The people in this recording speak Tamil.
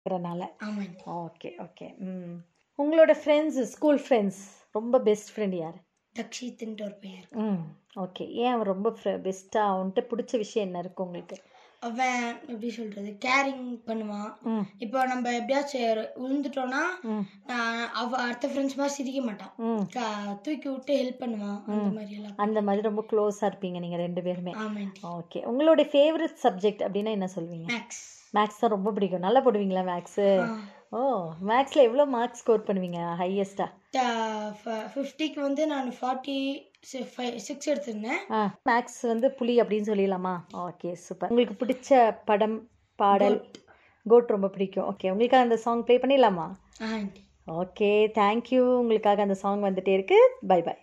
இருக்கிறனால ஆமாண்டி ஓகே ஓகே ம் உங்களோட ஃப்ரெண்ட்ஸ் ஸ்கூல் ஃப்ரெண்ட்ஸ் ரொம்ப பெஸ்ட் ஃப்ரெண்ட் யார் தக்ஷித்துன்ட்டு ஒரு பையன் இருக்கான் ம் ஓகே ஏன் அவன் ரொம்ப பெஸ்ட்டாக அவன்கிட்ட பிடிச்ச விஷயம் என்ன இருக்கு உங்களுக்கு அவன் எப்படி சொல்றது கேரிங் பண்ணுவான் ம் இப்போ நம்ம எப்படியாச்சும் ஒரு விழுந்துட்டோம்னா ம் ஆஹ் அவ அடுத்த ஃப்ரெண்ட்ஸ் மாதிரி சிரிக்க மாட்டான் ம் க- தூக்கி விட்டு ஹெல்ப் பண்ணுவான் அந்த மாதிரி எல்லாம் அந்த மாதிரி ரொம்ப க்ளோஸாக இருப்பீங்க நீங்கள் ரெண்டு பேருமே ஆமாண்டி ஓகே உங்களுடைய ஃபேவரட் சப்ஜெக்ட் அப்படின்னா என்ன சொல்வீங்க மேக்ஸ் மேக்ஸ் தான் ரொம்ப பிடிக்கும் நல்லா போடுவீங்களா மேக்ஸு ஓ மேக்ஸில் எவ்வளோ மார்க் ஸ்கோர் பண்ணுவீங்க ஹையஸ்ட்டாக ஃபிஃப்டிக்கு வந்து நான் ஃபார்ட்டி ஃபைவ் சிக்ஸ் எடுத்திருந்தேன் ஆ மேக்ஸ் வந்து புலி அப்படின்னு சொல்லிடலாமா ஓகே சூப்பர் உங்களுக்கு பிடிச்ச படம் பாடல் கோட் ரொம்ப பிடிக்கும் ஓகே உங்களுக்கு அந்த சாங் ப்ளே பண்ணிடலாமா ஆண்டி ஓகே தேங்க்யூ உங்களுக்காக அந்த சாங் வந்துட்டே இருக்கு பை பை